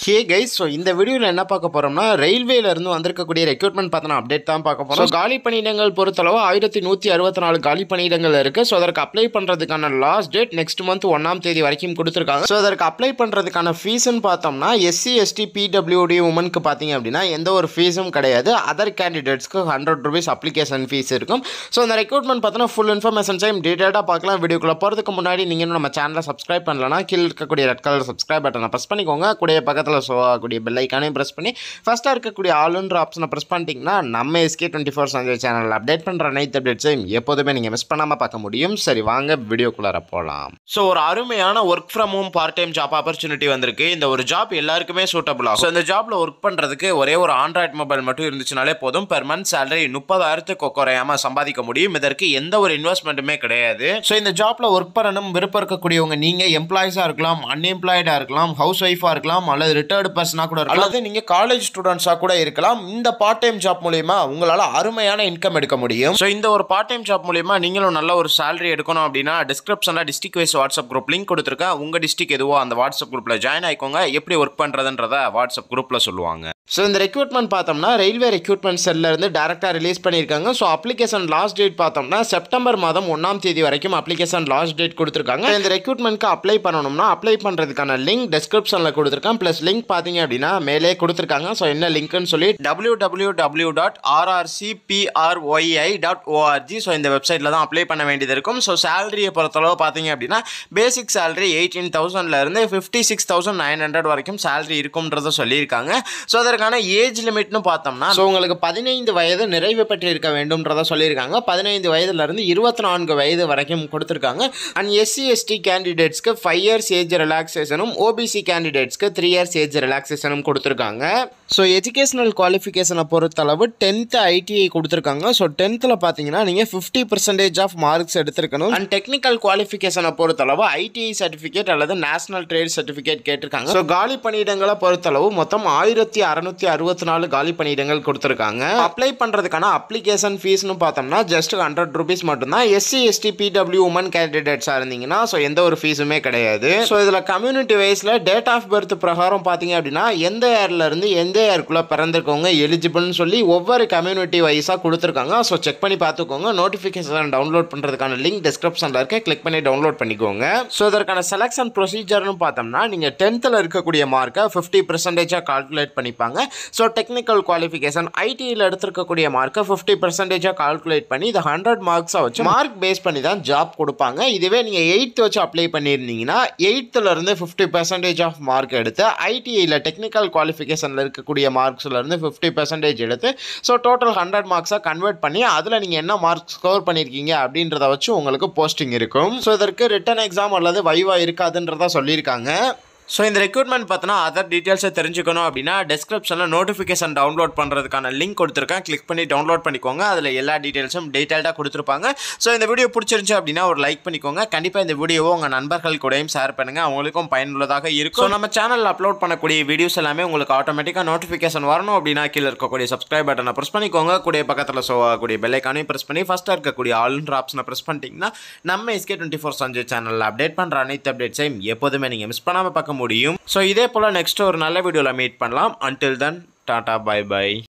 hey guys so இந்த வீடியோவில் என்ன பார்க்க போகிறோம்னா ரயில்வேல இருந்து வந்திருக்கக்கூடிய ரெக்ரூட்மெண்ட் பார்த்தோன்னா அப்டேட் தான் பார்க்க போகிறோம் காலி பணியிடங்கள் பொறுத்தளவு ஆயிரத்தி நூற்றி அறுபத்தி நாலு காலி பணியிடங்கள் இருக்குது ஸோ அதற்கு அப்ளை பண்ணுறதுக்கான லாஸ்ட் டேட் நெக்ஸ்ட் மந்த் ஒன்றாம் தேதி வரைக்கும் கொடுத்துருக்காங்க ஸோ அதற்கு அப்ளை பண்ணுறதுக்கான ஃபீஸ்னு பார்த்தோம்னா எஸ்சி எஸ்டி பிடபிள்யூடி உமனுக்கு பார்த்தீங்க அப்படின்னா எந்த ஒரு ஃபீஸும் கிடையாது அதர் கேண்டிடேட்ஸ்க்கு ஹண்ட்ரட் ருபீஸ் அப்ளிகேஷன் ஃபீஸ் இருக்கும் ஸோ இந்த ரெக்ரூட்மெண்ட் பார்த்தோன்னா ஃபுல் இன்ஃபர்மேஷன்ஸையும் டீட்டெயிலாக பார்க்கலாம் வீடியோக்குள்ளே போகிறதுக்கு முன்னாடி நீங்கள் இன்னும் நம்ம சேனலை சப்ஸ்கிரைப் பண்ணலன்னா கீழே இருக்கக்கூடிய ரெட் கலர் சப்ஸ்கிரைப் பட்டனை ப்ரெஸ் பண்ணிக்கோங்க கூடிய பக்கத்தில் ஷோ ஆகக்கூடிய பெல் ஐக்கானையும் ப்ரெஸ் பண்ணி ஃபஸ்ட்டாக இருக்கக்கூடிய ஆளுன்ற ஆப்ஷனை ப்ரெஸ் பண்ணிட்டீங்கன்னா நம்ம SK twenty four Sanjay channel update பண்ணுற அனைத்து அப்டேட்ஸையும் எப்போதுமே நீங்கள் மிஸ் பண்ணாமல் பார்க்க முடியும் சரி வாங்க வீடியோக்குள்ளார போகலாம் ஸோ ஒரு அருமையான work from home part time job opportunity வந்திருக்கு இந்த ஒரு ஜாப் எல்லாருக்குமே சூட்டபிள் ஆகும் ஸோ இந்த ஜாப்ல ஒர்க் பண்ணுறதுக்கு ஒரே ஒரு ஆண்ட்ராய்ட் மொபைல் மட்டும் இருந்துச்சுனாலே போதும் பெர் மந்த் சேலரி முப்பதாயிரத்துக்கு குறையாம சம்பாதிக்க முடியும் இதற்கு எந்த ஒரு இன்வெஸ்ட்மெண்ட்டுமே கிடையாது ஸோ இந்த ஜாப்ல ஒர்க் பண்ணணும் விருப்பம் இருக்கக்கூடியவங்க நீங்க எம்ப்ளாயிஸாக இருக்கலாம் அன்எம்ப்ளாய்டாக இருக்கலாம் ஹவுஸ் ஒய்ஃபாக இருக்கலாம் அல்லது ரிட்டையர்டு பர்சனாக கூட இருக்கலாம் அல்லது நீங்க காலேஜ் ஸ்டூடெண்ட்ஸாக கூட இருக்கலாம் இந்த பார்ட் டைம் ஜாப் மூலியமா உங்களால் அருமையான இன்கம் எடுக்க முடியும் ஸோ இந்த ஒரு பார்ட் டைம் ஜாப் மூலியமா நீங்களும் நல்ல ஒரு salary எடுக்கணும் அப்படின்னா டிஸ்கிரிப்ஷனில் district wise WhatsApp group link கொடுத்துருக்கேன் உங்க டிஸ்ட்ரிக் எதுவோ அந்த வாட்ஸ்அப் குரூப்ல ஜாயின் ஆயிக்கோங்க எப்படி ஒர்க் பண்றதுன்றத வாட்ஸ்அப் குரூப்ல சொல்லுவாங்க ஸோ இந்த ரெக்ரூட்மெண்ட் பார்த்தோம்னா ரயில்வே ரெக்ரூட்மெண்ட் செல்ல இருந்து டேரெக்டாக ரிலீஸ் பண்ணியிருக்காங்க ஸோ அப்ளிகேஷன் லாஸ்ட் டேட் பார்த்தோம்னா செப்டம்பர் மாதம் ஒன்றாம் தேதி வரைக்கும் அப்ளிகேஷன் லாஸ்ட் டேட் கொடுத்துருக்காங்க இந்த ரெக்ரூட்மெண்ட்க்கு அப்ளை பண்ணணும்னா அப்ளை பண்ணுறதுக்கான லிங்க் டெஸ்கிரிப்ஷனில் கொடுத்துருக்கேன் ப்ளஸ் லிங்க் பார்த்தீங்க அப்படின்னா மேலே கொடுத்துருக்காங்க ஸோ என்ன லிங்க்னு சொல்லி W W W dot RRC PRYI dot ORG so இந்த வெப்சைட்டில் தான் அப்ளை பண்ண வேண்டியது இருக்கும் ஸோ சேலரியை பொறுத்தளவு பார்த்தீங்க அப்படின்னா பேசிக் சேலரி எயிட்டீன் தௌசண்ட்லேருந்து fifty six thousand nine hundred வரைக்கும் சேலரி இருக்கும்ன்றத சொல்லியிருக்காங்க ஸோ அதற்கான ஏஜ் லிமிட்னு பார்த்தோம்னா ஸோ உங்களுக்கு பதினைந்து வயது நிறைவு பெற்று இருக்க வேண்டும்ன்றத சொல்லியிருக்காங்க பதினைந்து வயதுலேருந்து இருபத்தி நான்கு வயது வரைக்கும் கொடுத்துருக்காங்க அண்ட் எஸ்சி எஸ்டி கேண்டிடேட்ஸ்க்கு ஃபைவ் இயர்ஸ் ஏஜ் ரிலாக்ஸேஷனும் ஓபிசி கேண்டிடேட்ஸ்க்கு த்ரீ இயர்ஸ் ஏஜ் ரிலாக்ஸேஷனும் கொடுத்துருக்காங்க ஸோ எஜுகேஷனல் குவாலிஃபிகேஷனை பொறுத்தளவு டென்த்து ஐடிஐ கொடுத்துருக்காங்க ஸோ டென்த்தில் பார்த்தீங்கன்னா நீங்கள் ஃபிஃப்டி பர்சன்டேஜ் ஆஃப் மார்க்ஸ் எடுத்திருக்கணும் அண்ட் டெக்னிக்கல் குவாலிஃபிகேஷனை பொறுத்தளவு ஐடிஐ சர்டிஃபிகேட் அல்லது நேஷனல் ட்ரேட் சர்டிஃபிகேட் கேட்டிருக்காங்க ஸோ காலி பணியிடங்களை பொறுத்தளவு மொத்தம் ஆயிரத்தி அறுநூத்தி அறுபத்தி நாலு காலி பணியிடங்கள் கொடுத்துருக்காங்க அப்ளை பண்ணுறதுக்கான அப்ளிகேஷன் ஃபீஸ்னு பார்த்தோம்னா ஜஸ்ட் ஹண்ட்ரட் ருபீஸ் மட்டும்தான் எஸ்சி எஸ்டி பிடபிள்யூ உமன் கேண்டிடேட்ஸாக இருந்தீங்கன்னா ஸோ எந்த ஒரு ஃபீஸுமே கிடையாது ஸோ இதில் கம்யூனிட்டி வைஸில் டேட் ஆஃப் பர்த் பிரகாரம் பார்த்தீங்க அப்படின்னா எந்த இயர்ல இருந்து எந்த இயர்க்குள்ளே பிறந்திருக்கவங்க எலிஜிபிள்னு சொல்லி ஒவ்வொரு கம்யூனிட்டி வைஸாக கொடுத்துருக்காங்க ஸோ செக் பண்ணி பார்த்துக்கோங்க நோட்டிஃபிகேஷன் டவுன்லோட் பண்ணுறதுக்கான லிங்க் டிஸ்கிரிப்ஷனில் இருக்க கிளிக் பண்ணி டவுன்லோட் பண்ணிக்கோங்க ஸோ இதற்கான செலெக்ஷன் ப்ரொசீஜர்னு பார்த்தோம்னா நீங்கள் டென்த்தில் இருக்கக்கூடிய மார்க்கை ஃபிஃப்டி பர்சன்டேஜாக கால்குலேட் பண்ணிப்பாங்க ஸோ டெக்னிக்கல் குவாலிஃபிகேஷன் ஐடியில் எடுத்திருக்கக்கூடிய மார்க்கை ஃபிஃப்டி பர்சன்டேஜாக கால்குலேட் பண்ணி இதை ஹண்ட்ரட் மார்க்ஸாக வச்சு மார்க் பேஸ் பண்ணி தான் ஜாப் கொடுப்பாங்க இதுவே நீங்கள் எயித்து வச்சு அப்ளை பண்ணியிருந்தீங்கன்னா எயித்துல இருந்து ஃபிஃப்டி பர்சன்டேஜ் ஆஃப் மார்க் எடுத்து ஐடிஐயில் டெக்னிக்கல் குவாலிஃபிகேஷனில் இருக்கக்கூடிய மார்க்ஸ்ல இருந்து ஃபிஃப்டி பர்சன்டேஜ் எடுத்து ஸோ டோட்டல் ஹண்ட்ரட் மார்க்ஸாக கன்வெர்ட் பண்ணி அதில் நீங்கள் என்ன மார்க் ஸ்கோர் பண்ணியிருக்கீங்க அப்படின்றத வச்சு உங்களுக்கு போஸ்டிங் இருக்கும் ஸோ இதற்கு ரிட்டன் எக்ஸாம் அல்லது வைவா இருக்காதுன்றதா சொல்லியிருக்காங்க ஸோ இந்த ரெக்ரூட்மெண்ட் பார்த்தோன்னா அதர் டீட்டெயில்ஸை தெரிஞ்சுக்கணும் அப்படின்னா டிஸ்கிரிப்ஷனில் நோட்டிஃபிகேஷன் டவுன்லோட் பண்ணுறதுக்கான லிங்க் கொடுத்துருக்கேன் கிளிக் பண்ணி டவுன்லோட் பண்ணிக்கோங்க அதில் எல்லா டீட்டெயில்ஸும் டீட்டெயில்டாக கொடுத்துருப்பாங்க ஸோ இந்த வீடியோ பிடிச்சிருந்துச்சு அப்படின்னா ஒரு லைக் பண்ணிக்கோங்க கண்டிப்பாக இந்த வீடியோவை உங்கள் நண்பர்கள் கூடயும் ஷேர் பண்ணுங்கள் அவங்களுக்கும் பயனுள்ளதாக இருக்கும் ஸோ நம்ம சேனலில் அப்லோட் பண்ணக்கூடிய வீடியோஸ் எல்லாமே உங்களுக்கு ஆட்டோமேட்டிக்காக நோட்டிஃபிகேஷன் வரணும் அப்படின்னா கீழே இருக்கக்கூடிய சப்ஸ்கிரைப் பட்டனை ப்ரெஸ் பண்ணிக்கோங்க கூடிய பக்கத்தில் ஷோ ஆகக்கூடிய பெல்லைக்கானையும் ப்ரெஸ் பண்ணி ஃபஸ்ட்டாக இருக்கக்கூடிய ஆல்ன்ற ஆப்ஷனை ப்ரெஸ் பண்ணிட்டீங்கன்னா நம்ம எஸ்கே டுவெண்ட்டி ஃபோர் சஞ்சய் சேனலில் அப்டேட் பண்ணுற அனைத்து அப்டேட்ஸையும் எப்போதுமே நீங்கள் மிஸ் பண்ணாமல் பார்க்க முடியும் ஸோ இதே போல் நெக்ஸ்ட் ஒரு நல்ல வீடியோவில் மீட் பண்ணலாம் until then tata bye by